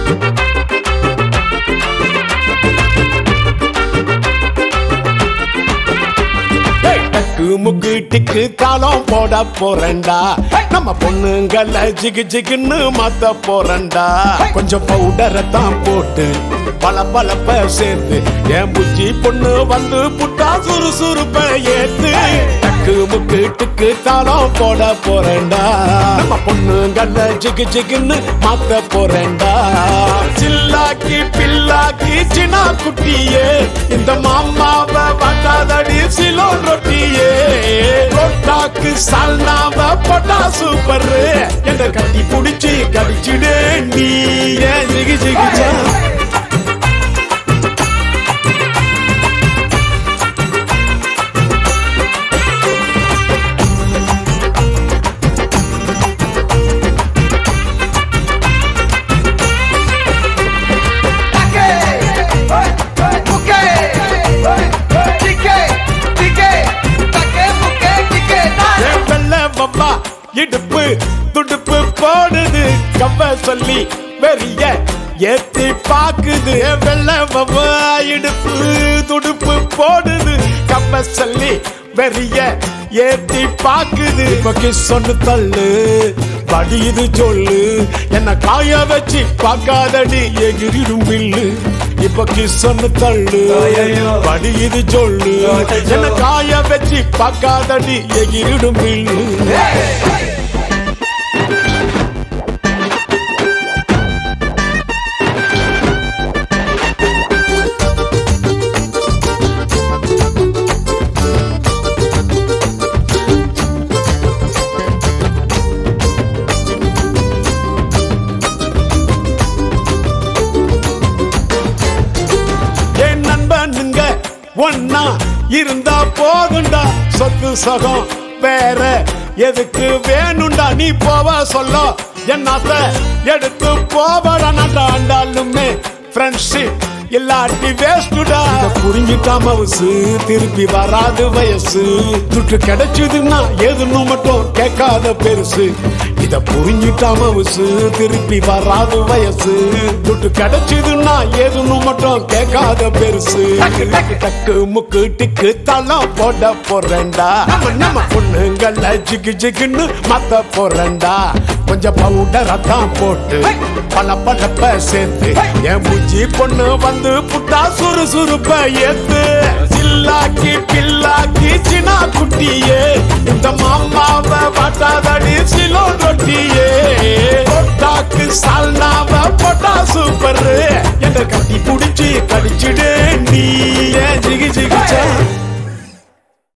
ஏய், டக்கு முக்கு டிக்கு தாளம் போட போறேன்டா நம்ம பொண்ணுங்கள ஜிகு ஜிகுன்னு மாத்த போறேன்டா கொஞ்சம் பவுடரை தான் போட்டு பல பலப்ப சேர்த்து என் புச்சி பொண்ணு வந்து புட்டா சுறுசுறுப்ப ஏத்து டக்கு முக்கு டிக்கு தாளம் போட போறேன்டா நம்ம பொண்ணுங்கள ஜிகு ஜிகுன்னு மாத்த போறேன்டா சில்லாக்கி பில்லாக்கி சின்ன குட்டியே இந்த மாமாவை வாட்டாதடி சிலோ ரொட்டியே ரொட்டாக்கு சால்னாவ போட்டா சூப்பர் என்ன கட்டி புடிச்சு கடிச்சிடு நீ ஏன் ஜிகி ஜிகிச்சா என் வெள்ளை வவ்வா இடுப்பு துடுப்பு போடுது கவ்வ சொல்லி வெறிய ஏத்தி பாக்குது என் வெள்ளை வவ்வா இடுப்பு துடுப்பு போடுது கவ்வ சொல்லி வெறிய ஏத்தி பாக்குது பக்கி சொன்னு தள்ளு வடியுது சொல்லு என்ன காய வச்சு பார்க்காதடி எகிரிடும் பில்லு இப்ப கிசன்னு தள்ளு வடியுது சொல்லு என்ன காய வச்சு பார்க்காதடி எகிரிடும் பில்லு என் நண்பனுங்க ஒன்னா இருந்தா போதுண்டா சொத்து சகம் வேற எதுக்கு வேணும்டா நீ போவ சொல்ல என்னாத்த எடுத்து போவடா ஆண்டாலுமே ஃப்ரெண்ட்ஷிப் இல்லாட்டி வேஸ்டுடா புரிஞ்சுட்டா மவுசு திருப்பி வராது வயசு துட்டு கிடைச்சதுன்னா எதுன்னு மட்டும் கேட்காத பெருசு இத புரிஞ்சுட்டா மவுசு திருப்பி வராது வயசு துட்டு கிடைச்சதுன்னா எதுன்னு மட்டும் கேட்காத பெருசு டக்கு டக்கு டக்கு முக்கு டிக்கு தளம் போட போறேன்டா நம்ம நம்ம பொண்ணுங்கள ஜிகு ஜிகுன்னு மாத்த போறேன்டா கொஞ்சம் பவுடரை தான் போட்டு பல பழப்ப சேர்த்து என் மூஞ்சி பொண்ணு வந்து புட்டா சுறுசுறுப்ப ஏத்து சில்லாக்கி பில்லாக்கி சின்ன குட்டியே இந்த மாமாவை வாட்டாதடி சிலோ ரொட்டியே ரொட்டாக்கு சால்னாவ போட்டா சூப்பர் என்ன கட்டி புடிச்சு கடிச்சிடு நீ ஏன் ஜிகி ஜிகி